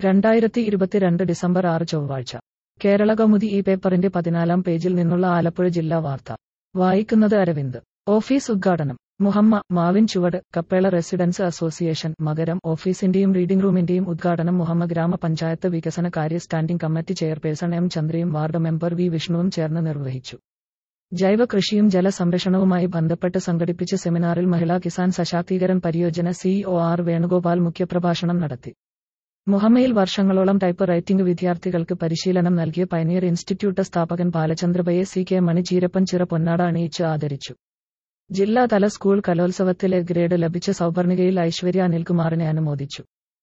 രണ്ടായിരത്തി ഇരുപത്തിരണ്ട് ഡിസംബർ ആറ് ചൊവ്വാഴ്ച കേരള കൗമുദി ഈ പേപ്പറിന്റെ പതിനാലാം പേജിൽ നിന്നുള്ള ആലപ്പുഴ ജില്ലാ വാർത്ത വായിക്കുന്നത് അരവിന്ദ് ഓഫീസ് ഉദ്ഘാടനം മുഹമ്മ മാവിൻ ചുവട് കപ്പേള റെസിഡൻസ് അസോസിയേഷൻ മകരം ഓഫീസിന്റെയും റീഡിംഗ് റൂമിന്റെയും ഉദ്ഘാടനം മുഹമ്മ ഗ്രാമപഞ്ചായത്ത് വികസന കാര്യ സ്റ്റാൻഡിംഗ് കമ്മിറ്റി ചെയർപേഴ്സൺ എം ചന്ദ്രയും വാർഡ് മെമ്പർ വി വിഷ്ണുവും ചേർന്ന് നിർവഹിച്ചു ജൈവ കൃഷിയും ജലസംരക്ഷണവുമായി ബന്ധപ്പെട്ട് സംഘടിപ്പിച്ച സെമിനാറിൽ മഹിളാ കിസാൻ സശാക്തീകരൺ പരിയോജന സിഇഒ ആർ വേണുഗോപാൽ മുഖ്യപ്രഭാഷണം നടത്തി മുഹമ്മയിൽ വർഷങ്ങളോളം ടൈപ്പ് റൈറ്റിംഗ് വിദ്യാർത്ഥികൾക്ക് പരിശീലനം നൽകിയ പൈനിയർ ഇൻസ്റ്റിറ്റ്യൂട്ട് സ്ഥാപകൻ ബാലചന്ദ്രബയെ C K Mani Cheerappanchira പൊന്നാട അണിയിച്ച് ആദരിച്ചു ജില്ലാതല സ്കൂൾ കലോത്സവത്തിലെ ഗ്രേഡ് ലഭിച്ച സൗപർണികയിൽ ഐശ്വര്യ അനിൽകുമാറിനെ അനുമോദിച്ചു